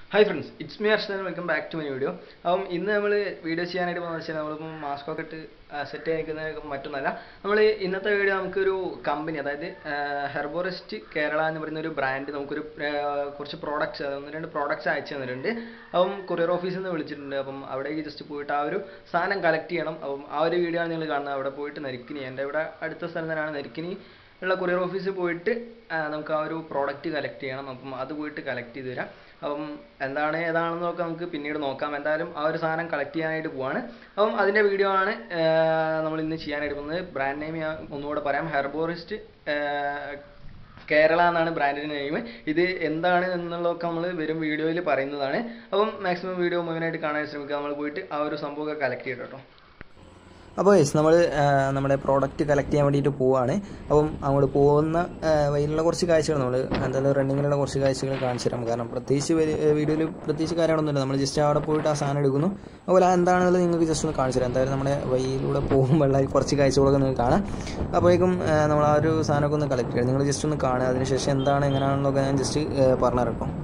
hi friends it's me Arshadan welcome back to my video അപ്പം ഇന്ന് നമ്മൾ വീഡിയോ ചെയ്യാനായിട്ട് പോകുന്നത് വെച്ചാൽ നമ്മളിപ്പം മാസ്ക് ഒക്കെ ഇട്ട് സെറ്റ് ചെയ്തിരിക്കുന്ന മറ്റൊന്നല്ല നമ്മൾ ഇന്നത്തെ വീഡിയോ നമുക്കൊരു കമ്പനി അതായത് ഹെർബോറിസ്റ്റ് കേരള എന്ന് പറയുന്ന ഒരു ബ്രാൻഡ് നമുക്കൊരു ആ, കുറച്ച് പ്രോഡക്റ്റ്സ് ഒന്ന് രണ്ട് പ്രോഡക്റ്റ്സ് അയച്ചു തന്നിട്ടുണ്ട് അപ്പം കൊറിയർ ഓഫീസിൽ നിന്ന് വിളിച്ചിട്ടുണ്ട് അപ്പം അവിടേക്ക് ജസ്റ്റ് പോയിട്ട് ആ ഒരു സാധനം കളക്ട് ചെയ്യണം അപ്പം ആ ഒരു വീഡിയോ ആണ് നിങ്ങൾ കാണുന്നത് അവിടെ പോയിട്ട് നെരുക്കിനി എൻ്റെ ഇവിടെ അടുത്ത സ്ഥലം തന്നെയാണ് നെരുക്കിനി ഉള്ള കൊറിയർ ഓഫീസിൽ പോയിട്ട് ആ, നമുക്ക് ആ ഒരു പ്രോഡക്റ്റ് കളക്ട് ചെയ്യണം അപ്പം അത് പോയിട്ട് കളക്ട് ചെയ്ത് തരാം അപ്പം എന്താണ് ഏതാണെന്നൊക്കെ നമുക്ക് പിന്നീട് നോക്കാം എന്തായാലും ആ ഒരു സാധനം കളക്ട് ചെയ്യാനായിട്ട് പോവാണ് അപ്പം അതിൻ്റെ വീഡിയോ ആണ് നമ്മൾ ഇന്ന് ചെയ്യാനായിട്ട് പോകുന്നത് ബ്രാൻഡ് നെയിം ഞാൻ ഒന്നുകൂടെ പറയാം ഹെർബോറിസ്റ്റ് കേരള എന്നാണ് ബ്രാൻഡിൻ്റെ നെയിം ഇത് എന്താണ് എന്നുള്ളതൊക്കെ നമ്മൾ വരും വീഡിയോയിൽ പറയുന്നതാണ് അപ്പം മാക്സിമം വീഡിയോ മുഴുവനായിട്ട് കാണാൻ ശ്രമിക്കുക നമ്മൾ പോയിട്ട് ആ ഒരു സംഭവമൊക്കെ കളക്ട് ചെയ്യട്ടോ കേട്ടോ അപ്പോൾ യെസ് നമ്മൾ നമ്മുടെ പ്രോഡക്റ്റ് കളക്ട് ചെയ്യാൻ വേണ്ടിയിട്ട് പോവാണ് അപ്പം അങ്ങോട്ട് പോകുന്ന ആ, വഴിയിലുള്ള കുറച്ച് കാഴ്ചകൾ നമ്മൾ എന്തായാലും റണ്ണിങ്ങിലുള്ള കുറച്ച് കാഴ്ചകൾ കാണിച്ചു തരാം കാരണം പ്രത്യേകിച്ച് വീഡിയോയിൽ പ്രത്യേകിച്ച് കാര്യങ്ങളൊന്നുമില്ല നമ്മൾ ജസ്റ്റ് അവിടെ പോയിട്ട് ആ സാധനം എടുക്കുന്നു അതുപോലെ എന്താണെന്നുള്ളത് നിങ്ങൾക്ക് ജസ്റ്റ് ഒന്ന് കാണിച്ചു തരാം എന്തായാലും നമ്മുടെ വഴിയിലൂടെ പോകുമ്പോഴുള്ള കുറച്ച് കാഴ്ചകളൊക്കെ നിങ്ങൾക്ക് കാണാം അപ്പോഴേക്കും ആ, നമ്മൾ ആ ഒരു സാധനമൊക്കെ ഒന്ന് കളക്ട് ചെയ്യാം നിങ്ങൾ ജസ്റ്റ് ഒന്ന് കാണുക അതിനുശേഷം എന്താണ് എങ്ങനെയാണെന്നൊക്കെ ഞാൻ ജസ്റ്റ് പറഞ്ഞു തരാം കേട്ടോ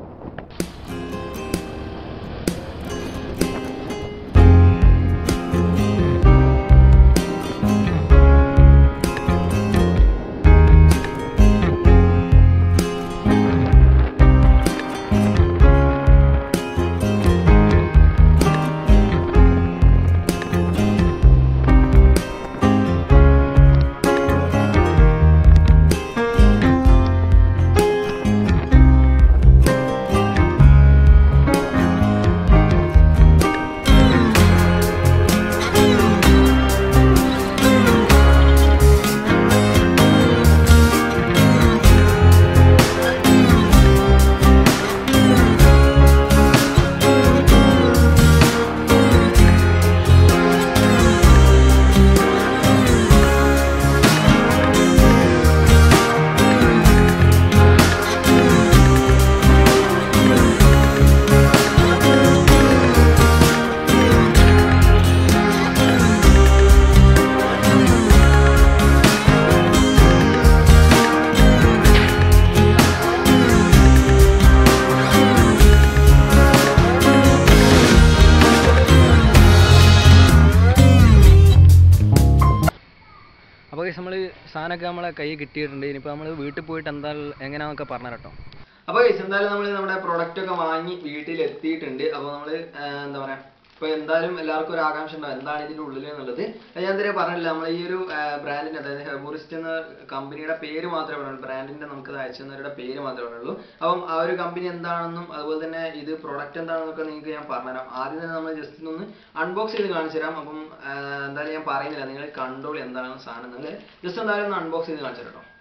അപ്പോൾ നമ്മൾ സാധനമൊക്കെ നമ്മളെ കയ്യിൽ കിട്ടിയിട്ടുണ്ട് ഇനിയിപ്പോൾ നമ്മൾ വീട്ടിൽ പോയിട്ട് എന്താ എങ്ങനെയാണെന്നൊക്കെ പറഞ്ഞു കേട്ടോ അപ്പോൾ എന്തായാലും നമ്മൾ നമ്മുടെ പ്രൊഡക്റ്റ് ഒക്കെ വാങ്ങി വീട്ടിൽ എത്തിയിട്ടുണ്ട് അപ്പോൾ നമ്മൾ എന്താ പറയുക ഇപ്പോൾ എന്തായാലും എല്ലാവർക്കും ഒരു ആകാംക്ഷ ഉണ്ടാവും എന്താണ് ഇതിൻ്റെ ഉള്ളിൽ എന്നുള്ളത് അത് ഞാൻ ഇതുവരെ പറഞ്ഞില്ല നമ്മൾ ഈ ഒരു ബ്രാൻഡിൻ്റെ അതായത് ഹെർബോറിസ്റ്റ് എന്ന കമ്പനിയുടെ പേര് മാത്രമേ പറയുള്ളൂ ബ്രാൻഡിൻ്റെ നമുക്ക് ഇത് അയച്ചു തന്നവരുടെ പേര് മാത്രമേ പറയുള്ളൂ അപ്പം ആ ഒരു കമ്പനി എന്താണെന്നും അതുപോലെ തന്നെ ഇത് പ്രൊഡക്റ്റ് എന്താണെന്നൊക്കെ നിങ്ങൾക്ക് ഞാൻ പറഞ്ഞുതരാം ആദ്യം തന്നെ നമ്മൾ ജസ്റ്റ് ഒന്ന് അൺബോക്സ് ചെയ്ത് കാണിച്ചു തരാം അപ്പം ആ, എന്തായാലും ഞാൻ പറയുന്നില്ല നിങ്ങൾ കണ്ടോളി എന്താണ് സാധനം എന്നുള്ളത് ജസ്റ്റ് എന്തായാലും ഒന്ന് അൺബോക്സ് ചെയ്ത് കാണിച്ചു തരാം കേട്ടോ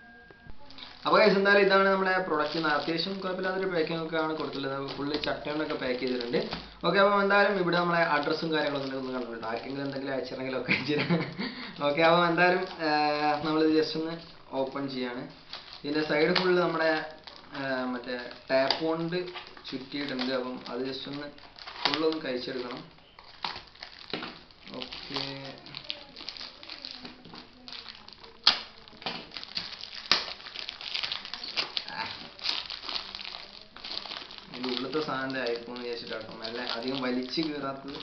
അപ്പോൾ guys, എന്തായാലും ഇതാണ് നമ്മുടെ പ്രൊഡക്റ്റ് അത്യാവശ്യം കുഴപ്പമില്ലാത്തൊരു പാക്കിംഗ് ഒക്കെ ആണ് കൊടുത്തിട്ടുള്ളത് ഫുള്ള് ചട്ടയൊക്കെ പാക്ക് ചെയ്തിട്ടുണ്ട് ഓക്കെ അപ്പോൾ എന്തായാലും ഇവിടെ നമ്മളെ അഡ്രസ്സും കാര്യങ്ങളൊക്കെ ഒന്ന് കണ്ടുപിടിക്കും ആർക്കെങ്കിലും എന്തെങ്കിലും അയച്ചിരുന്നെങ്കിലും ഒക്കെ അയച്ചിരാം ഓക്കെ അപ്പോൾ എന്തായാലും നമ്മളിത് ജസ്റ്റ് ഒന്ന് ഓപ്പൺ ചെയ്യാണ് ഇതിൻ്റെ സൈഡ് ഫുള്ള് നമ്മുടെ ആ, മറ്റേ ടാപ്പ് കൊണ്ട് ചുറ്റിയിട്ടുണ്ട് അപ്പം അത് ജസ്റ്റ് ഒന്ന് ഫുള്ളൊന്ന് കഴിച്ചെടുക്കണം ഓക്കെ ഇതിന്റെ ഉള്ളത്തെ സാധനം ആയിപ്പോന്ന് വിചാരിച്ചിട്ടാട്ടോ നല്ല അധികം വലിച്ചു കീറാത്തത്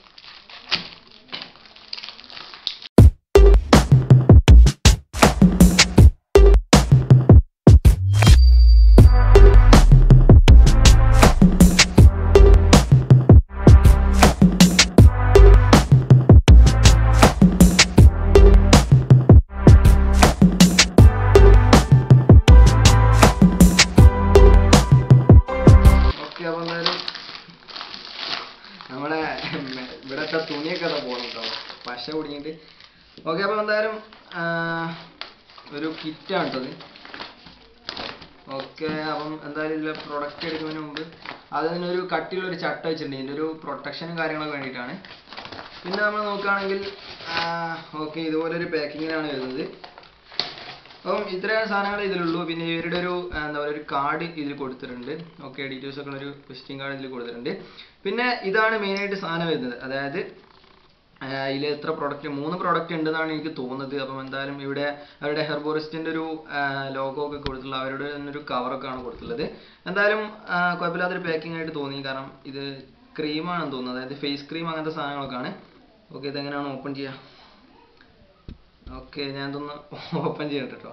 ഓക്കെ അപ്പൊ എന്തായാലും നമ്മളെ ഇവിടത്തെ തുണിയൊക്കെ അതാ പോകണം കേട്ടോ പശ കുടുങ്ങിയിട്ട് ഓക്കെ അപ്പൊ എന്തായാലും ആ, ഒരു കിറ്റാണ് കേട്ടത് ഓക്കെ അപ്പം എന്തായാലും ഇതിലെ പ്രൊഡക്റ്റ് എടുക്കുന്നതിന് മുമ്പ് അതിനൊരു കട്ടിയുള്ളൊരു ചട്ട വെച്ചിട്ടുണ്ട് ഇതിൻ്റെ ഒരു പ്രൊട്ടക്ഷനും കാര്യങ്ങളൊക്കെ വേണ്ടിയിട്ടാണ് പിന്നെ നമ്മൾ നോക്കുകയാണെങ്കിൽ ഓക്കെ ഇതുപോലൊരു പാക്കിങ്ങിലാണ് വരുന്നത് അപ്പം ഇത്രയും സാധനങ്ങൾ ഇതിലുള്ളൂ പിന്നെ ഇവരുടെ ഒരു ആ, എന്താ പറയുക ഒരു കാർഡ് ഇതിൽ കൊടുത്തിട്ടുണ്ട് ഓക്കെ ഡീറ്റെയിൽസ് ഒക്കെ ഉള്ള ഒരു വിസിറ്റിംഗ് കാർഡ് ഇതിൽ കൊടുത്തിട്ടുണ്ട് പിന്നെ ഇതാണ് മെയിനായിട്ട് സാധനം വരുന്നത് അതായത് അതിൽ എത്ര പ്രൊഡക്റ്റ് മൂന്ന് പ്രൊഡക്റ്റ് ഉണ്ടെന്നാണ് എനിക്ക് തോന്നുന്നത് അപ്പം എന്തായാലും ഇവിടെ അവരുടെ ഹെർബോറിസ്റ്റിന്റെ ഒരു ലോഗോ ഒക്കെ കൊടുത്തിട്ടുള്ള അവരുടെ തന്നെ ഒരു കവറൊക്കെ ആണ് കൊടുത്തിട്ടുള്ളത് എന്തായാലും ആ, കുഴപ്പമില്ലാത്തൊരു പാക്കിംഗ് ആയിട്ട് തോന്നി കാരണം ഇത് ക്രീമാണെന്ന് തോന്നുന്നത് അതായത് ഫേസ് ക്രീം അങ്ങനത്തെ സാധനങ്ങളൊക്കെ ആണ് ഓക്കെ ഇതെങ്ങനെയാണ് ഓപ്പൺ ചെയ്യുക ഓക്കെ ഞാൻ ഇതൊന്ന് ഓപ്പൺ ചെയ്യട്ടെ കേട്ടോ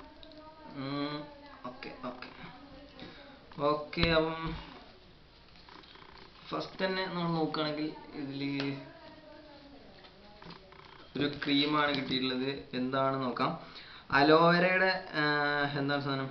ഓക്കെ ഓക്കെ ഓക്കെ അപ്പം ഫസ്റ്റ് തന്നെ നമ്മൾ നോക്കുകയാണെങ്കിൽ ഇതിൽ ഒരു ക്രീമാണ് കിട്ടിയിട്ടുള്ളത് എന്താണ് നോക്കാം അലോവേരയുടെ എന്താണ് സാധനം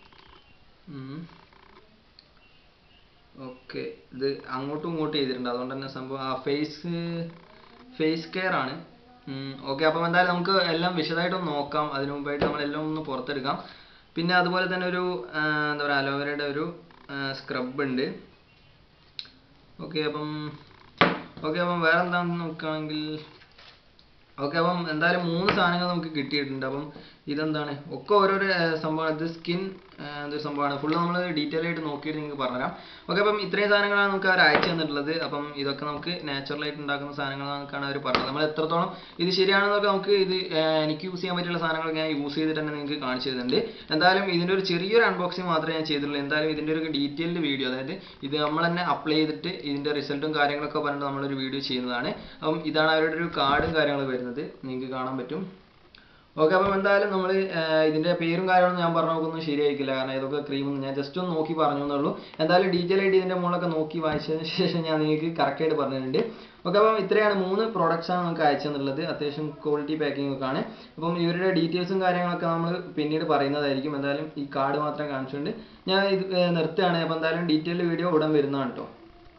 ഓക്കെ ഇത് അങ്ങോട്ടും ഇങ്ങോട്ടും ചെയ്തിട്ടുണ്ട് അതുകൊണ്ട് തന്നെ സംഭവം ആ ഫേസ് ഫേസ് കെയർ ആണ് ഓക്കെ അപ്പം എന്തായാലും നമുക്ക് എല്ലാം വിശദമായിട്ടൊന്ന് നോക്കാം അതിനു മുമ്പായിട്ട് നമ്മളെല്ലാം ഒന്ന് പുറത്തെടുക്കാം പിന്നെ അതുപോലെ തന്നെ ഒരു ആ, എന്താ പറയുക അലോവേരയുടെ ഒരു സ്ക്രബ് ഉണ്ട് ഓക്കെ അപ്പം ഓക്കെ അപ്പം വേറെ എന്താണെന്ന് നോക്കുകയാണെങ്കിൽ ഓക്കെ അപ്പം എന്തായാലും മൂന്ന് സാധനങ്ങൾ നമുക്ക് കിട്ടിയിട്ടുണ്ട് അപ്പം ഇതെന്താണ് ഒക്കെ ഓരോരോ ആ, സംഭവം ഇത് സ്കിൻ എന്തൊരു സംഭവമാണ് ഫുള്ള് നമ്മൾ ഡീറ്റെയിൽ ആയിട്ട് നോക്കിയിട്ട് നിങ്ങൾക്ക് പറഞ്ഞുതരാം ഓക്കെ അപ്പം ഇത്രയും സാധനങ്ങളാണ് നമുക്ക് അവർ അയച്ചു തന്നിട്ടുള്ളത് അപ്പം ഇതൊക്കെ നമുക്ക് natural ആയിട്ട് ഉണ്ടാക്കുന്ന സാധനങ്ങളാണെന്നൊക്കെയാണ് അവർ പറഞ്ഞത് നമ്മൾ എത്രത്തോളം ഇത് ശരിയാണെന്നൊക്കെ നമുക്ക് ഇത് ആ, എനിക്ക് യൂസ് ചെയ്യാൻ പറ്റിയുള്ള സാധനങ്ങളൊക്കെ ഞാൻ യൂസ് ചെയ്തിട്ട് തന്നെ നിങ്ങൾക്ക് കാണിച്ചു തരുന്നുണ്ട് എന്തായാലും ഇതിൻ്റെ ഒരു ചെറിയൊരു അൺബോക്സിങ് മാത്രമേ ഞാൻ ചെയ്തിട്ടുള്ളൂ എന്തായാലും ഇതിൻ്റെ ഒരു ഡീറ്റെയിൽഡ് വീഡിയോ അതായത് ഇത് നമ്മൾ തന്നെ അപ്ലൈ ചെയ്തിട്ട് ഇതിൻ്റെ റിസൾട്ടും കാര്യങ്ങളൊക്കെ പറഞ്ഞിട്ട് നമ്മളൊരു വീഡിയോ ചെയ്യുന്നതാണ് അപ്പം ഇതാണ് അവരുടെ ഒരു കാർഡും കാര്യങ്ങളും വരുന്നത് നിങ്ങൾക്ക് കാണാൻ പറ്റും ഓക്കെ അപ്പം എന്തായാലും നമ്മൾ ഇതിന്റെ പേരും കാര്യങ്ങളൊന്നും ഞാൻ പറഞ്ഞു നോക്കൊന്നും ശരിയായിരിക്കില്ല കാരണം ഇതൊക്കെ ക്രീം ഞാൻ ജസ്റ്റ് ഒന്ന് നോക്കി പറഞ്ഞു എന്നുള്ളൂ എന്തായാലും ഡീറ്റെയിൽ ആയിട്ട് ഇതിന്റെ മുകളിലൊക്കെ നോക്കി വായിച്ചതിന് ശേഷം ഞാൻ നിങ്ങൾക്ക് കറക്റ്റ് ആയിട്ട് പറഞ്ഞിട്ടുണ്ട് ഓക്കെ അപ്പം ഇത്രയാണ് മൂന്ന് പ്രോഡക്റ്റ്സ് ആണ് നമുക്ക് അയച്ചു തന്നിട്ടുള്ളത് അത്യാവശ്യം ക്വാളിറ്റി പാക്കിംഗ് ഒക്കെ ആണ് അപ്പം ഇവരുടെ ഡീറ്റെയിൽസും കാര്യങ്ങളൊക്കെ നമ്മൾ പിന്നീട് പറയുന്നതായിരിക്കും എന്തായാലും ഈ കാർഡ് മാത്രം കാണിച്ചുകൊണ്ട് ഞാൻ ഇത് ഏർ നിർത്തുകയാണ് അപ്പം എന്തായാലും ഡീറ്റെയിൽ വീഡിയോ ഉടൻ വരുന്നതാണ് കേട്ടോ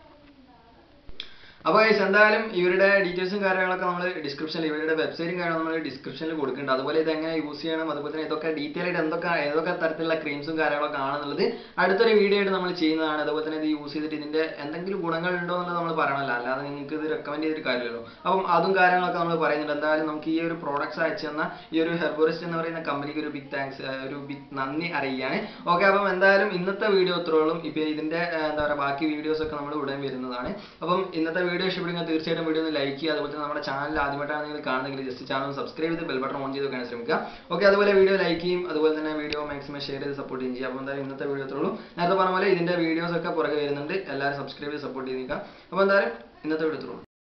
അപ്പോൾ guys, എന്തായാലും ഇവരുടെ ഡീറ്റെയിൽസും കാര്യങ്ങളൊക്കെ നമ്മൾ ഡിസ്ക്രിപ്ഷനിൽ ഇവരുടെ വെബ്സൈറ്റും കാര്യങ്ങളും നമ്മൾ ഡിസ്ക്രിപ്ഷനിൽ കൊടുക്കുന്നുണ്ട് അതുപോലെ ഇത് എങ്ങനെ യൂസ് ചെയ്യണം അതുപോലെ തന്നെ ഇതൊക്കെ ഡീറ്റെയിൽ ആയിട്ട് എന്തൊക്കെ ഏതൊക്കെ തരത്തിലുള്ള ക്രീംസും കാര്യങ്ങളൊക്കെ ആണെന്നുള്ളത് അടുത്തൊരു വീഡിയോ ആയിട്ട് നമ്മൾ ചെയ്യുന്നതാണ് അതുപോലെ തന്നെ ഇത് യൂസ് ചെയ്തിട്ട് ഇതിന്റെ എന്തെങ്കിലും ഗുണങ്ങൾ ഉണ്ടോ എന്നുള്ളത് നമ്മൾ പറയണമല്ലോ അല്ലാതെ നിങ്ങൾക്ക് ഇത് റെക്കമെൻഡ് ചെയ്തിട്ട് കാര്യമില്ലല്ലോ അപ്പം അതും കാര്യങ്ങളൊക്കെ നമ്മൾ പറയുന്നുണ്ട് എന്തായാലും നമുക്ക് ഈ ഒരു പ്രോഡക്ട്സ് അയച്ചു തന്ന ഈ ഒരു ഹെർബോറിസ്റ്റ് എന്ന് പറയുന്ന കമ്പനിക്ക് ഒരു ബിഗ് താങ്ക്സ് ഒരു ബിഗ് നന്ദി അറിയിക്കുകയാണ് ഓക്കെ അപ്പം എന്തായാലും ഇന്നത്തെ വീഡിയോ ഇത്രോളും ഇപ്പൊ ഇതിന്റെ ആ, എന്താ പറയുക ബാക്കി വീഡിയോസ് ഒക്കെ നമ്മൾ ഉടൻ വരുന്നതാണ് അപ്പം ഇന്നത്തെ വീഡിയോ ഇഷ്ടപ്പെടുമെങ്കിൽ തീർച്ചയായിട്ടും വീഡിയോ ഒന്ന് ലൈക്ക് ചെയ്യുക അതുപോലെ തന്നെ നമ്മുടെ ചാനൽ ആദ്യമായിട്ടാണ് നിങ്ങൾ കാണുന്നെങ്കിൽ ജസ്റ്റ് ചാനൽ സബ്സ്ക്രൈബ് ചെയ്ത് ബെൽ ബട്ടൺ ഓൺ ചെയ്ത് വെക്കാൻ ശ്രമിക്കുക ഓക്കെ അതുപോലെ വീഡിയോ ലൈക്ക് ചെയ്യും അതുപോലെ തന്നെ വീഡിയോ മാക്സിമം ഷെയർ ചെയ്ത് സപ്പോർട്ട് ചെയ്യും ചെയ്യുക അപ്പോൾ എന്തായാലും ഇന്നത്തെ വീഡിയോ ഇത്രോളും നേരത്തെ പറഞ്ഞ പോലെ ഇതിന്റെ വീഡിയോസ് ഒക്കെ പുറകെ വരുന്നുണ്ട് എല്ലാവരും സബ്സ്ക്രൈബ് ചെയ്ത് സപ്പോർട്ട് ചെയ്ത് നിൽക്കുക അപ്പോൾ എന്തായാലും ഇന്നത്തെ വീഡിയോ ഇത്രോളും